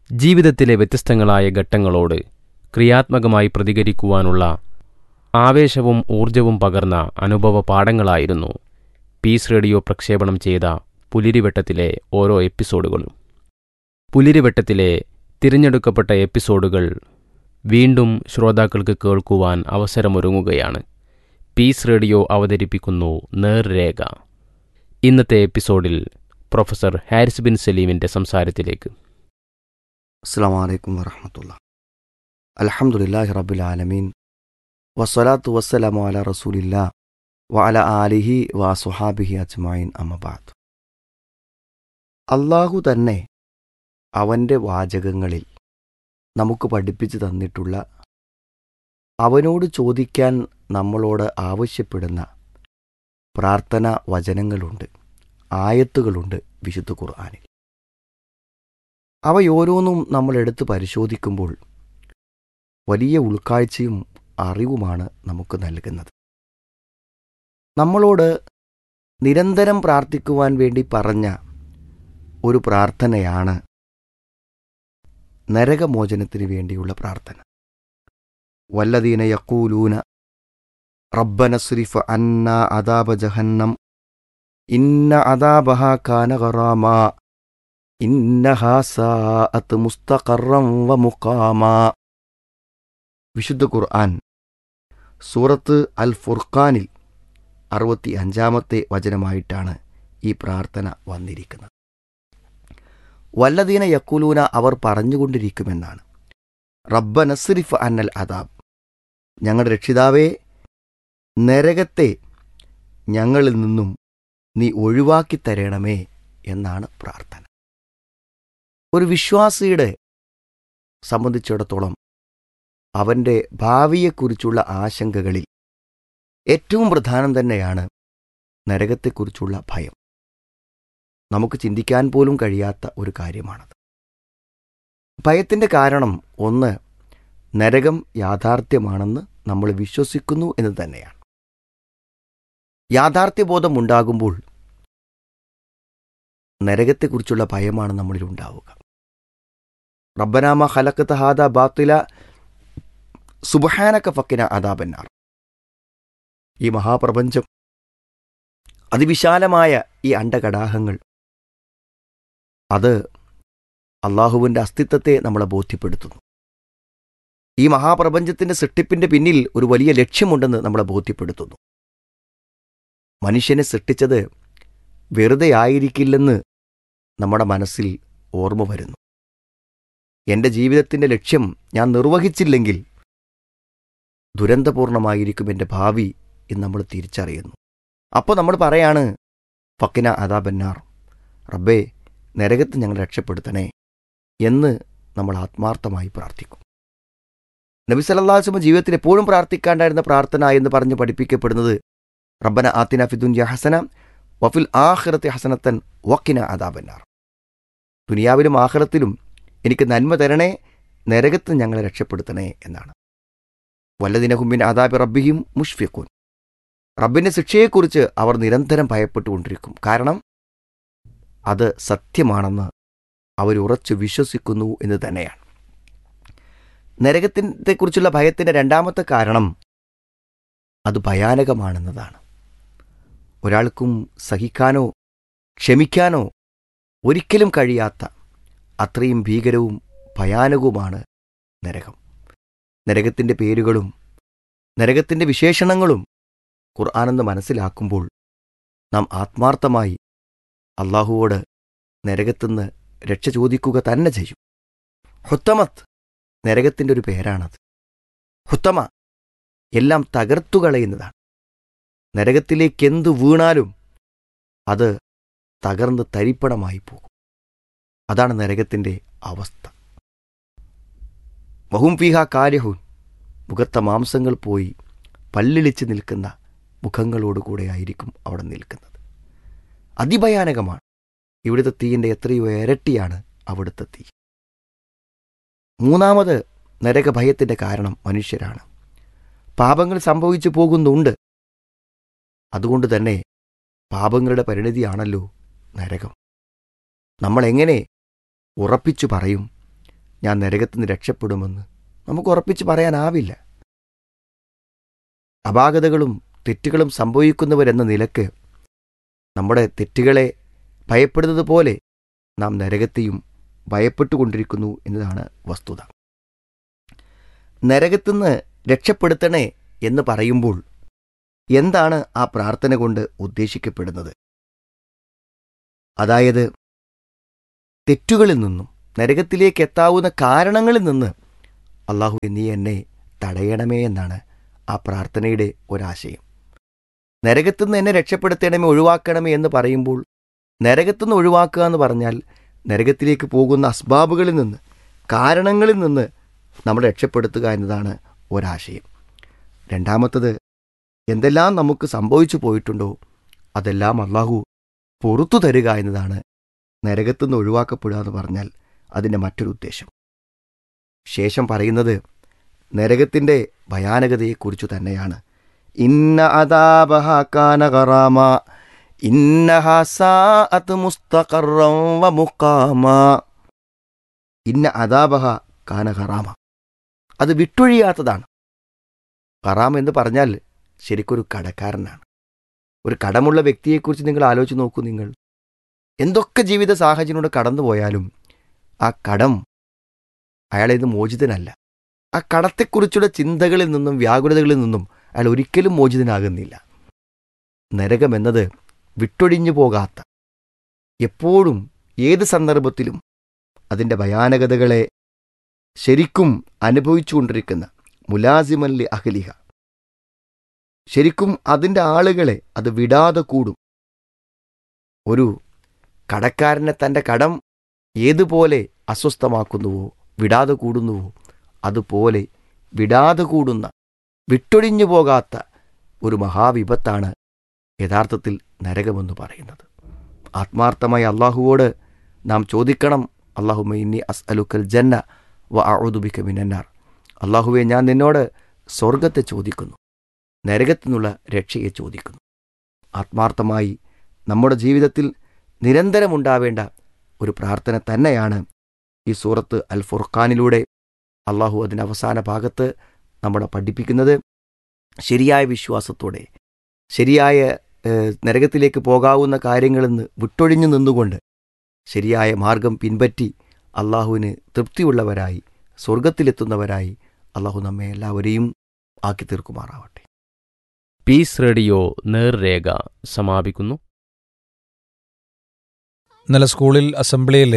ജീവിതത്തിലെ വ്യത്യസ്തങ്ങളായ ഘട്ടങ്ങളോട് ക്രിയാത്മകമായി പ്രതികരിക്കുവാനുള്ള ആവേശവും ഊർജവും പകർന്ന അനുഭവ പാഠങ്ങളായിരുന്നു പീസ് റേഡിയോ പ്രക്ഷേപണം ചെയ്ത പുലിരിവട്ടത്തിലെ ഓരോ എപ്പിസോഡുകളും പുലിരിവട്ടത്തിലെ തിരഞ്ഞെടുക്കപ്പെട്ട എപ്പിസോഡുകൾ വീണ്ടും ശ്രോതാക്കൾക്ക് കേൾക്കുവാൻ അവസരമൊരുങ്ങുകയാണ് പീസ് റേഡിയോ അവതരിപ്പിക്കുന്നു നേർരേഖ ഇന്നത്തെ എപ്പിസോഡിൽ പ്രൊഫസർ ഹാരിസ് ബിൻ സലീമിൻ്റെ സംസാരത്തിലേക്ക് അസ്സാം വലൈക്കും വറഹമത്തുള്ള അലഹമുല്ലാഹി റബുലാലമീൻ വസ്സലാത്തു വസ്സലാമു അല റസൂലില്ല വഅല ആലിഹി വ സുഹാബിഹി അജ്മായിൻ അമബാദ് അള്ളാഹു തന്നെ അവൻ്റെ വാചകങ്ങളിൽ നമുക്ക് പഠിപ്പിച്ചു തന്നിട്ടുള്ള അവനോട് ചോദിക്കാൻ നമ്മളോട് ആവശ്യപ്പെടുന്ന പ്രാർത്ഥന വചനങ്ങളുണ്ട് ആയത്തുകളുണ്ട് വിശുദ്ധ ഖുർആാനിൽ അവയോരോന്നും നമ്മൾ എടുത്ത് പരിശോധിക്കുമ്പോൾ വലിയ ഉൾക്കാഴ്ചയും അറിവുമാണ് നമുക്ക് നൽകുന്നത് നമ്മളോട് നിരന്തരം പ്രാർത്ഥിക്കുവാൻ വേണ്ടി പറഞ്ഞ ഒരു പ്രാർത്ഥനയാണ് നരകമോചനത്തിന് വേണ്ടിയുള്ള പ്രാർത്ഥന വല്ലദീന യക്കൂലൂന റബ്ബനസ്രിഫ് അന്ന അദാബ ജഹന്നം ഇന്ന അദാബഹ കാന ഖറാമാ ഇന്നഹാ സാഅത്ത് മുസ്തഖറം വ മുഖാമാ വിശുദ്ധ ഖുർആൻ സൂറത്ത് അൽ ഫുർഖാനിൽ അറുപത്തി അഞ്ചാമത്തെ വചനമായിട്ടാണ് ഈ പ്രാർത്ഥന വന്നിരിക്കുന്നത് വല്ലദീന യക്കുലൂന അവർ പറഞ്ഞുകൊണ്ടിരിക്കുമെന്നാണ് റബ്ബ നസ്രിഫ് അന്നൽ അദാബ് ഞങ്ങളുടെ രക്ഷിതാവേ നരകത്തെ ഞങ്ങളിൽ നിന്നും നീ ഒഴിവാക്കി തരണമേ എന്നാണ് പ്രാർത്ഥന ഒരു വിശ്വാസിയുടെ സംബന്ധിച്ചിടത്തോളം അവൻ്റെ ഭാവിയെക്കുറിച്ചുള്ള ആശങ്കകളിൽ ഏറ്റവും പ്രധാനം തന്നെയാണ് നരകത്തെക്കുറിച്ചുള്ള ഭയം നമുക്ക് ചിന്തിക്കാൻ പോലും കഴിയാത്ത ഒരു കാര്യമാണത് ഭയത്തിൻ്റെ കാരണം ഒന്ന് നരകം യാഥാർത്ഥ്യമാണെന്ന് നമ്മൾ വിശ്വസിക്കുന്നു എന്ന് തന്നെയാണ് യാഥാർത്ഥ്യബോധം ഉണ്ടാകുമ്പോൾ നരകത്തെക്കുറിച്ചുള്ള ഭയമാണ് നമ്മളിൽ ഉണ്ടാവുക റബ്ബനാമ ഹലക്കത്ത് ഹാദ ബാത്തില സുബഹാനക്ക ഫക്കിന അദാബന്നാർ ഈ മഹാപ്രപഞ്ചം അതിവിശാലമായ ഈ അണ്ടകടാഹങ്ങൾ അത് അള്ളാഹുവിൻ്റെ അസ്തിത്വത്തെ നമ്മളെ ബോധ്യപ്പെടുത്തുന്നു ഈ മഹാപ്രപഞ്ചത്തിൻ്റെ സൃഷ്ടിപ്പിൻ്റെ പിന്നിൽ ഒരു വലിയ ലക്ഷ്യമുണ്ടെന്ന് നമ്മളെ ബോധ്യപ്പെടുത്തുന്നു മനുഷ്യനെ സൃഷ്ടിച്ചത് വെറുതെ ആയിരിക്കില്ലെന്ന് നമ്മുടെ മനസ്സിൽ ഓർമ്മ വരുന്നു എൻ്റെ ജീവിതത്തിൻ്റെ ലക്ഷ്യം ഞാൻ നിർവഹിച്ചില്ലെങ്കിൽ ദുരന്തപൂർണമായിരിക്കും എൻ്റെ ഭാവി എന്ന് നമ്മൾ തിരിച്ചറിയുന്നു അപ്പോൾ നമ്മൾ പറയാണ് ഫക്കിന അദാബന്നാർ റബ്ബേ നരകത്ത് ഞങ്ങൾ രക്ഷപ്പെടുത്തണേ എന്ന് നമ്മൾ ആത്മാർത്ഥമായി പ്രാർത്ഥിക്കും നബി സല്ലാസ്മ ജീവിതത്തിൽ എപ്പോഴും പ്രാർത്ഥിക്കാണ്ടായിരുന്ന പ്രാർത്ഥന എന്ന് പറഞ്ഞ് പഠിപ്പിക്കപ്പെടുന്നത് റബ്ബന ആത്തിന ഫിദുൻയ ഹസന വഫിൽ ആഖിറത്തെ ഹസനത്തൻ വക്കിന അദാബന്നാർ ദുനിയാവിലും ആഖിറത്തിലും എനിക്ക് നന്മ തരണേ നരകത്ത് ഞങ്ങളെ രക്ഷപ്പെടുത്തണേ എന്നാണ് വല്ലദിനഹുമ്മിൻ ആദാബി റബ്ബിയും മുഷ്ഫിഖൂൻ റബ്ബിൻ്റെ ശിക്ഷയെക്കുറിച്ച് അവർ നിരന്തരം ഭയപ്പെട്ടുകൊണ്ടിരിക്കും കാരണം അത് സത്യമാണെന്ന് അവരുറച്ചു വിശ്വസിക്കുന്നു എന്ന് തന്നെയാണ് നരകത്തിനെക്കുറിച്ചുള്ള ഭയത്തിൻ്റെ രണ്ടാമത്തെ കാരണം അത് ഭയാനകമാണെന്നതാണ് ഒരാൾക്കും സഹിക്കാനോ ക്ഷമിക്കാനോ ഒരിക്കലും കഴിയാത്ത അത്രയും ഭീകരവും ഭയാനകവുമാണ് നരകം നരകത്തിൻ്റെ പേരുകളും നരകത്തിൻ്റെ വിശേഷണങ്ങളും ഖുർആാനെന്ന് മനസ്സിലാക്കുമ്പോൾ നാം ആത്മാർത്ഥമായി അള്ളാഹുവോട് നരകത്തുനിന്ന് രക്ഷ ചോദിക്കുക തന്നെ ചെയ്യും ഹുത്തമത്ത് നരകത്തിൻ്റെ ഒരു പേരാണത് ഹുത്തമ എല്ലാം തകർത്തുകളയുന്നതാണ് നരകത്തിലേക്കെന്തു വീണാലും അത് തകർന്ന് തരിപ്പണമായി പോകും അതാണ് നരകത്തിൻ്റെ അവസ്ഥ വഹും ഫീഹ കാര്യഹുൻ മുഖത്ത മാംസങ്ങൾ പോയി പല്ലിളിച്ച് നിൽക്കുന്ന മുഖങ്ങളോടുകൂടെ ആയിരിക്കും അവിടെ നിൽക്കുന്നത് അതിഭയാനകമാണ് ഇവിടുത്തെ തീയിൻ്റെ എത്രയോ ഇരട്ടിയാണ് അവിടുത്തെ തീ മൂന്നാമത് നരകഭയത്തിൻ്റെ കാരണം മനുഷ്യരാണ് പാപങ്ങൾ സംഭവിച്ചു പോകുന്നുണ്ട് അതുകൊണ്ട് തന്നെ പാപങ്ങളുടെ പരിണിതിയാണല്ലോ നരകം നമ്മൾ എങ്ങനെ ഉറപ്പിച്ചു പറയും ഞാൻ നരകത്തിൽ നിന്ന് രക്ഷപ്പെടുമെന്ന് നമുക്ക് ഉറപ്പിച്ച് പറയാനാവില്ല അപാകതകളും തെറ്റുകളും സംഭവിക്കുന്നവരെന്ന നിലക്ക് നമ്മുടെ തെറ്റുകളെ ഭയപ്പെടുന്നത് പോലെ നാം നരകത്തെയും ഭയപ്പെട്ടുകൊണ്ടിരിക്കുന്നു എന്നതാണ് വസ്തുത നരകത്തുനിന്ന് രക്ഷപ്പെടുത്തണേ എന്ന് പറയുമ്പോൾ എന്താണ് ആ പ്രാർത്ഥന കൊണ്ട് ഉദ്ദേശിക്കപ്പെടുന്നത് അതായത് തെറ്റുകളിൽ നിന്നും നരകത്തിലേക്ക് എത്താവുന്ന കാരണങ്ങളിൽ നിന്ന് അള്ളാഹു നീ എന്നെ തടയണമേ എന്നാണ് ആ പ്രാർത്ഥനയുടെ ഒരാശയം നരകത്തുനിന്ന് എന്നെ രക്ഷപ്പെടുത്തണമേ ഒഴിവാക്കണമേ എന്ന് പറയുമ്പോൾ നരകത്തുനിന്ന് ഒഴിവാക്കുക എന്ന് പറഞ്ഞാൽ നരകത്തിലേക്ക് പോകുന്ന അസ്ബാബുകളിൽ നിന്ന് കാരണങ്ങളിൽ നിന്ന് നമ്മൾ രക്ഷപ്പെടുത്തുക എന്നതാണ് ഒരാശയം രണ്ടാമത്തത് എന്തെല്ലാം നമുക്ക് സംഭവിച്ചു പോയിട്ടുണ്ടോ അതെല്ലാം അള്ളാഹു പുറത്തു തരിക എന്നതാണ് നരകത്തുനിന്ന് ഒഴിവാക്കപ്പെടുക എന്ന് പറഞ്ഞാൽ അതിൻ്റെ മറ്റൊരു ഉദ്ദേശം ശേഷം പറയുന്നത് നരകത്തിൻ്റെ ഭയാനകതയെക്കുറിച്ചു തന്നെയാണ് ഇന്ന അദാബഹ കാന ഖറാമ ഇന്നഹ സാഅത്ത് മുസ്തഖറം വ മുഖാമ ഇന്ന അദാബഹ കാന ഖറാമ അത് വിട്ടൊഴിയാത്തതാണ് ഖറാം എന്ന് പറഞ്ഞാൽ ശരിക്കൊരു കടക്കാരനാണ് ഒരു കടമുള്ള വ്യക്തിയെക്കുറിച്ച് നിങ്ങൾ ആലോചിച്ച് നോക്കൂ നിങ്ങൾ എന്തൊക്കെ ജീവിത സാഹചര്യങ്ങളൂടെ കടന്നുപോയാലും ആ കടം അയാളെ ഇത് മോചിതനല്ല ആ കടത്തെക്കുറിച്ചുള്ള ചിന്തകളിൽ നിന്നും വ്യാകുലതകളിൽ നിന്നും അയാൾ ഒരിക്കലും മോചിതനാകുന്നില്ല നരകമെന്നത് വിട്ടൊഴിഞ്ഞു പോകാത്ത എപ്പോഴും ഏത് സന്ദർഭത്തിലും അതിൻ്റെ ഭയാനകതകളെ ശരിക്കും അനുഭവിച്ചുകൊണ്ടിരിക്കുന്ന മുലാസിമല്ലി അഹലിഹ ശരിക്കും അതിൻ്റെ ആളുകളെ അത് വിടാതെ കൂടും ഒരു കടക്കാരനെ തൻ്റെ കടം ഏതുപോലെ അസ്വസ്ഥമാക്കുന്നുവോ വിടാതെ കൂടുന്നുവോ അതുപോലെ വിടാതെ കൂടുന്ന വിട്ടൊഴിഞ്ഞു പോകാത്ത ഒരു മഹാവിപത്താണ് യഥാർത്ഥത്തിൽ നരകമെന്ന് പറയുന്നത് ആത്മാർത്ഥമായി അള്ളാഹുവോട് നാം ചോദിക്കണം അള്ളാഹുമ ഇന്നി അസ് അലുക്കൽ ജന്ന വ അഴുതുബിക്ക മിനന്നാർ അള്ളാഹുവെ ഞാൻ നിന്നോട് സ്വർഗത്തെ ചോദിക്കുന്നു നരകത്തു നിന്നുള്ള രക്ഷയെ ചോദിക്കുന്നു ആത്മാർത്ഥമായി നമ്മുടെ ജീവിതത്തിൽ നിരന്തരമുണ്ടാവേണ്ട ഒരു പ്രാർത്ഥന തന്നെയാണ് ഈ സൂറത്ത് അൽ ഫുർഖാനിലൂടെ അള്ളാഹു അതിൻ്റെ അവസാന ഭാഗത്ത് നമ്മളെ പഠിപ്പിക്കുന്നത് ശരിയായ വിശ്വാസത്തോടെ ശരിയായ ഏഹ്, നരകത്തിലേക്ക് പോകാവുന്ന കാര്യങ്ങളിൽ നിന്ന് വിട്ടൊഴിഞ്ഞു നിന്നുകൊണ്ട് ശരിയായ മാർഗം പിൻപറ്റി അള്ളാഹുവിന് തൃപ്തിയുള്ളവരായി സ്വർഗത്തിലെത്തുന്നവരായി അള്ളാഹു നമ്മെ എല്ലാവരെയും ആക്കി തീർക്കുമാറാവട്ടെ പീസ് റേഡിയോ നേർരേഖ സമാപിക്കുന്നു ഇന്നലെ സ്കൂളിൽ അസംബ്ലിയിൽ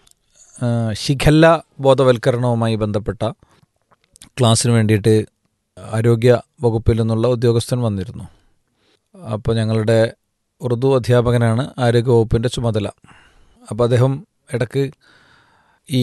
ശിഖല്ല ബോധവൽക്കരണവുമായി ബന്ധപ്പെട്ട ക്ലാസ്സിന് വേണ്ടിയിട്ട് ആരോഗ്യ വകുപ്പിൽ നിന്നുള്ള ഉദ്യോഗസ്ഥൻ വന്നിരുന്നു അപ്പോൾ ഞങ്ങളുടെ ഉറുദു അധ്യാപകനാണ് ആരോഗ്യ വകുപ്പിൻ്റെ ചുമതല അപ്പോൾ അദ്ദേഹം ഇടക്ക് ഈ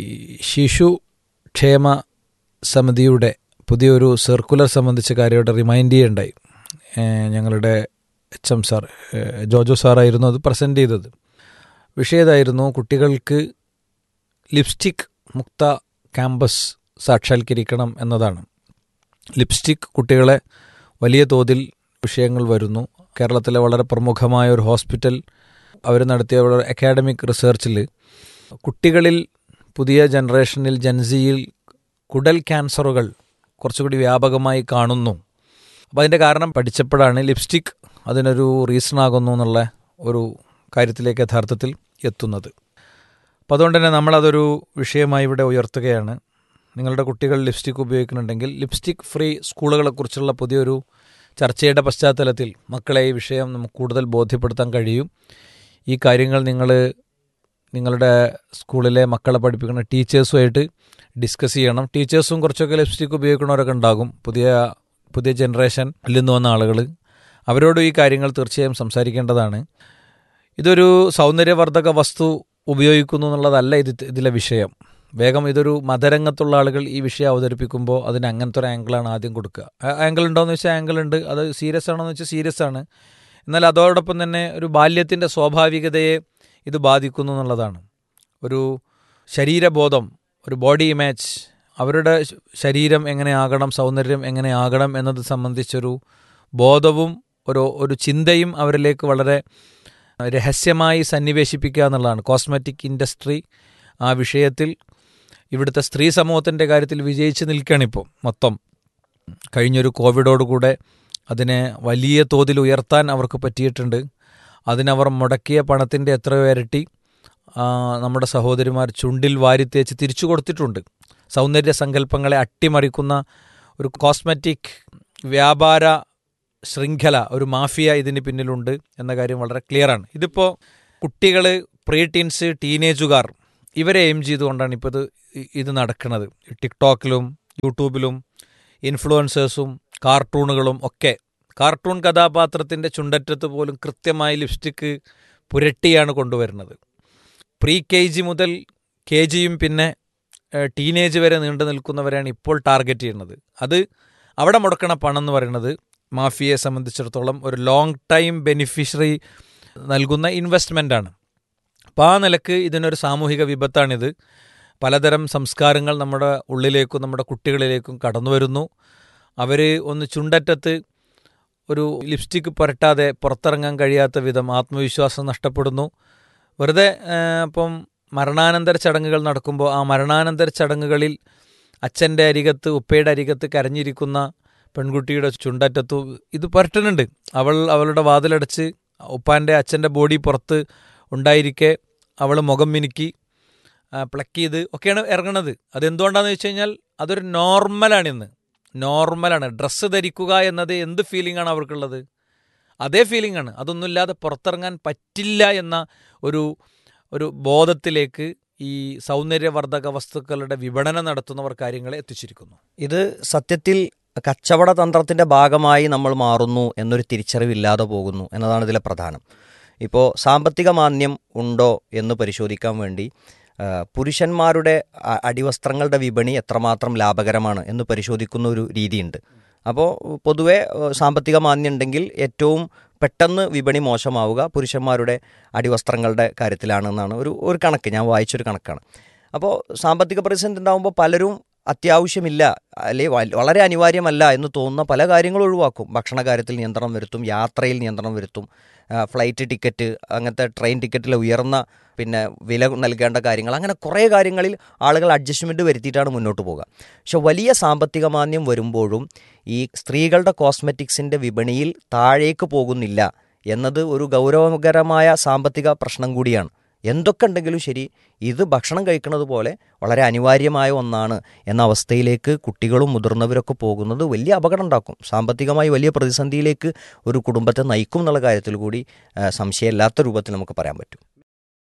ശിശു ക്ഷേമ സമിതിയുടെ പുതിയൊരു സർക്കുലർ സംബന്ധിച്ച കാര്യമായിട്ട് റിമൈൻഡ് ചെയ്യുണ്ടായി ഏഹ് ഞങ്ങളുടെ എച്ച് എം സാർ ഏഹ് ജോജോ സാറായിരുന്നു അത് പ്രസൻറ്റ് ചെയ്തത് വിഷയം ഇതായിരുന്നു കുട്ടികൾക്ക് ലിപ്സ്റ്റിക് മുക്ത ക്യാമ്പസ് സാക്ഷാത്കരിക്കണം എന്നതാണ് ലിപ്സ്റ്റിക് കുട്ടികളെ വലിയ തോതിൽ വിഷയങ്ങൾ വരുന്നു കേരളത്തിലെ വളരെ പ്രമുഖമായ ഒരു ഹോസ്പിറ്റൽ അവർ നടത്തിയ ഒരു അക്കാഡമിക് റിസർച്ചിൽ കുട്ടികളിൽ പുതിയ ജനറേഷനിൽ ജൻസിയിൽ കുടൽ ക്യാൻസറുകൾ കുറച്ചുകൂടി വ്യാപകമായി കാണുന്നു അപ്പോൾ അതിൻ്റെ കാരണം പഠിച്ചപ്പോഴാണ് ലിപ്സ്റ്റിക് അതിനൊരു റീസൺ ആകുന്നു എന്നുള്ള ഒരു കാര്യത്തിലേക്ക് യഥാർത്ഥത്തിൽ എത്തുന്നത് അപ്പോൾ അതുകൊണ്ട് തന്നെ നമ്മളതൊരു വിഷയമായി ഇവിടെ ഉയർത്തുകയാണ് നിങ്ങളുടെ കുട്ടികൾ ലിപ്സ്റ്റിക് ഉപയോഗിക്കുന്നുണ്ടെങ്കിൽ ലിപ്സ്റ്റിക് ഫ്രീ സ്കൂളുകളെക്കുറിച്ചുള്ള പുതിയൊരു ചർച്ചയുടെ പശ്ചാത്തലത്തിൽ മക്കളെ ഈ വിഷയം നമുക്ക് കൂടുതൽ ബോധ്യപ്പെടുത്താൻ കഴിയും ഈ കാര്യങ്ങൾ നിങ്ങൾ നിങ്ങളുടെ സ്കൂളിലെ മക്കളെ പഠിപ്പിക്കുന്ന ടീച്ചേഴ്സുമായിട്ട് ഡിസ്കസ് ചെയ്യണം ടീച്ചേഴ്സും കുറച്ചൊക്കെ ലിപ്സ്റ്റിക് ഉപയോഗിക്കുന്നവരൊക്കെ ഉണ്ടാകും പുതിയ പുതിയ ജനറേഷനിൽ നിന്ന് വന്ന ആളുകൾ അവരോട് ഈ കാര്യങ്ങൾ തീർച്ചയായും സംസാരിക്കേണ്ടതാണ് ഇതൊരു സൗന്ദര്യവർദ്ധക വസ്തു ഉപയോഗിക്കുന്നു എന്നുള്ളതല്ല ഇത് ഇതിലെ വിഷയം വേഗം ഇതൊരു മതരംഗത്തുള്ള ആളുകൾ ഈ വിഷയം അവതരിപ്പിക്കുമ്പോൾ അതിന് അങ്ങനത്തെ ഒരു ആംഗിളാണ് ആദ്യം കൊടുക്കുക ആംഗിൾ ഉണ്ടോയെന്ന് വെച്ചാൽ ആംഗിൾ ഉണ്ട് അത് സീരിയസ് ആണോ എന്ന് വെച്ചാൽ സീരിയസ് ആണ് എന്നാൽ അതോടൊപ്പം തന്നെ ഒരു ബാല്യത്തിൻ്റെ സ്വാഭാവികതയെ ഇത് ബാധിക്കുന്നു എന്നുള്ളതാണ് ഒരു ശരീരബോധം ഒരു ബോഡി ഇമേജ് അവരുടെ ശ- ശരീരം എങ്ങനെയാകണം സൗന്ദര്യം എങ്ങനെയാകണം എന്നത് സംബന്ധിച്ചൊരു ബോധവും ഒരു ഒരു ചിന്തയും അവരിലേക്ക് വളരെ രഹസ്യമായി സന്നിവേശിപ്പിക്കുക എന്നുള്ളതാണ് കോസ്മെറ്റിക് ഇൻഡസ്ട്രി ആ വിഷയത്തിൽ ഇവിടുത്തെ സ്ത്രീ സമൂഹത്തിൻ്റെ കാര്യത്തിൽ വിജയിച്ച് നിൽക്കുകയാണിപ്പോൾ മൊത്തം കഴിഞ്ഞൊരു കോവിഡോടുകൂടെ അതിനെ വലിയ തോതിൽ ഉയർത്താൻ അവർക്ക് പറ്റിയിട്ടുണ്ട് അതിനവർ മുടക്കിയ പണത്തിൻ്റെ എത്രയോ ഇരട്ടി ആ, നമ്മുടെ സഹോദരിമാർ ചുണ്ടിൽ വാരിത്തേച്ച് തിരിച്ചു കൊടുത്തിട്ടുണ്ട് സൗന്ദര്യ സങ്കല്പങ്ങളെ അട്ടിമറിക്കുന്ന ഒരു കോസ്മെറ്റിക് വ്യാപാര ശൃംഖല ഒരു മാഫിയ ഇതിന് പിന്നിലുണ്ട് എന്ന കാര്യം വളരെ ക്ലിയറാണ് ഇതിപ്പോൾ കുട്ടികൾ പ്രീ ടീൻസ് ടീനേജുകാർ ഇവരെ എയിം ചെയ്തുകൊണ്ടാണ് ഇപ്പോൾ ഇത് ഇത് നടക്കുന്നത് ടിക്ടോക്കിലും യൂട്യൂബിലും ഇൻഫ്ലുവൻസേഴ്സും കാർട്ടൂണുകളും ഒക്കെ കാർട്ടൂൺ കഥാപാത്രത്തിൻ്റെ ചുണ്ടറ്റത്ത് പോലും കൃത്യമായി ലിപ്സ്റ്റിക്ക് പുരട്ടിയാണ് കൊണ്ടുവരുന്നത് പ്രീ കെ ജി മുതൽ കെ ജിയും പിന്നെ ഏഹ്, ടീനേജ് വരെ നീണ്ടു നിൽക്കുന്നവരെയാണ് ഇപ്പോൾ ടാർഗറ്റ് ചെയ്യുന്നത് അത് അവിടെ മുടക്കണ പണം എന്ന് പറയുന്നത് മാഫിയയെ സംബന്ധിച്ചിടത്തോളം ഒരു ലോങ് ടൈം ബെനിഫിഷ്യറി നൽകുന്ന ഇൻവെസ്റ്റ്മെൻ്റാണ് അപ്പോൾ ആ നിലക്ക് ഇതിനൊരു സാമൂഹിക വിപത്താണിത് പലതരം സംസ്കാരങ്ങൾ നമ്മുടെ ഉള്ളിലേക്കും നമ്മുടെ കുട്ടികളിലേക്കും കടന്നു വരുന്നു അവർ ഒന്ന് ചുണ്ടറ്റത്ത് ഒരു ലിപ്സ്റ്റിക്ക് പുരട്ടാതെ പുറത്തിറങ്ങാൻ കഴിയാത്ത വിധം ആത്മവിശ്വാസം നഷ്ടപ്പെടുന്നു വെറുതെ ആ, ഇപ്പം മരണാനന്തര ചടങ്ങുകൾ നടക്കുമ്പോൾ ആ മരണാനന്തര ചടങ്ങുകളിൽ അച്ഛൻ്റെ അരികത്ത് ഉപ്പയുടെ അരികത്ത് കരഞ്ഞിരിക്കുന്ന പെൺകുട്ടിയുടെ ചുണ്ടറ്റത്തു ഇത് പുരട്ടുന്നുണ്ട് അവൾ അവളുടെ വാതിലടച്ച് ഉപ്പാൻ്റെ അച്ഛൻ്റെ ബോഡി പുറത്ത് ഉണ്ടായിരിക്കെ അവൾ മുഖം മിനുക്കി പ്ലക്ക് ചെയ്ത് ഒക്കെയാണ് ഇറങ്ങണത് അതെന്തുകൊണ്ടാണെന്ന് വെച്ച് കഴിഞ്ഞാൽ അതൊരു നോർമലാണ് ഇന്ന് നോർമലാണ് ഡ്രസ്സ് ധരിക്കുക എന്നത് എന്ത് ഫീലിംഗ് ആണ് അവർക്കുള്ളത് അതേ ഫീലിംഗ് ആണ് അതൊന്നുമില്ലാതെ പുറത്തിറങ്ങാൻ പറ്റില്ല എന്ന ഒരു ഒരു ബോധത്തിലേക്ക് ഈ സൗന്ദര്യവർദ്ധക വസ്തുക്കളുടെ വിപണനം നടത്തുന്നവർ കാര്യങ്ങളെ എത്തിച്ചിരിക്കുന്നു ഇത് സത്യത്തിൽ കച്ചവട തന്ത്രത്തിൻ്റെ ഭാഗമായി നമ്മൾ മാറുന്നു എന്നൊരു തിരിച്ചറിവില്ലാതെ പോകുന്നു എന്നതാണ് ഇതിലെ പ്രധാനം ഇപ്പോൾ സാമ്പത്തിക മാന്യം ഉണ്ടോ എന്ന് പരിശോധിക്കാൻ വേണ്ടി ആ, പുരുഷന്മാരുടെ അ- അടിവസ്ത്രങ്ങളുടെ വിപണി എത്രമാത്രം ലാഭകരമാണ് എന്ന് പരിശോധിക്കുന്ന ഒരു രീതിയുണ്ട് അപ്പോൾ പൊതുവെ ഏഹ്, സാമ്പത്തിക മാന്യം ഉണ്ടെങ്കിൽ ഏറ്റവും പെട്ടെന്ന് വിപണി മോശമാവുക പുരുഷന്മാരുടെ അടിവസ്ത്രങ്ങളുടെ കാര്യത്തിലാണെന്നാണ് ഒരു ഒരു കണക്ക് ഞാൻ വായിച്ചൊരു കണക്കാണ് അപ്പോൾ സാമ്പത്തിക പ്രതിസന്ധി ഉണ്ടാകുമ്പോൾ പലരും അത്യാവശ്യമില്ല അല്ലെങ്കിൽ വൽ- വളരെ അനിവാര്യമല്ല എന്ന് തോന്നുന്ന പല കാര്യങ്ങളും ഒഴിവാക്കും ഭക്ഷണ കാര്യത്തിൽ നിയന്ത്രണം വരുത്തും യാത്രയിൽ നിയന്ത്രണം വരുത്തും ആ, ഫ്ലൈറ്റ് ടിക്കറ്റ് അങ്ങനത്തെ ട്രെയിൻ ടിക്കറ്റിലെ ഉയർന്ന പിന്നെ വില നൽകേണ്ട കാര്യങ്ങൾ അങ്ങനെ കുറേ കാര്യങ്ങളിൽ ആളുകൾ അഡ്ജസ്റ്റ്മെൻറ്റ് വരുത്തിയിട്ടാണ് മുന്നോട്ട് പോകുക പക്ഷെ വലിയ സാമ്പത്തിക മാന്യം വരുമ്പോഴും ഈ സ്ത്രീകളുടെ കോസ്മെറ്റിക്സിൻ്റെ വിപണിയിൽ താഴേക്ക് പോകുന്നില്ല എന്നത് ഒരു ഗൗരവകരമായ സാമ്പത്തിക പ്രശ്നം കൂടിയാണ് എന്തൊക്കെ ഉണ്ടെങ്കിലും ശരി ഇത് ഭക്ഷണം കഴിക്കുന്നത് പോലെ വളരെ അനിവാര്യമായ ഒന്നാണ് എന്ന അവസ്ഥയിലേക്ക് കുട്ടികളും മുതിർന്നവരൊക്കെ പോകുന്നത് വലിയ അപകടം ഉണ്ടാക്കും സാമ്പത്തികമായി വലിയ പ്രതിസന്ധിയിലേക്ക് ഒരു കുടുംബത്തെ നയിക്കും എന്നുള്ള കാര്യത്തിൽ കൂടി ആ, സംശയമില്ലാത്ത രൂപത്തിൽ നമുക്ക് പറയാൻ പറ്റും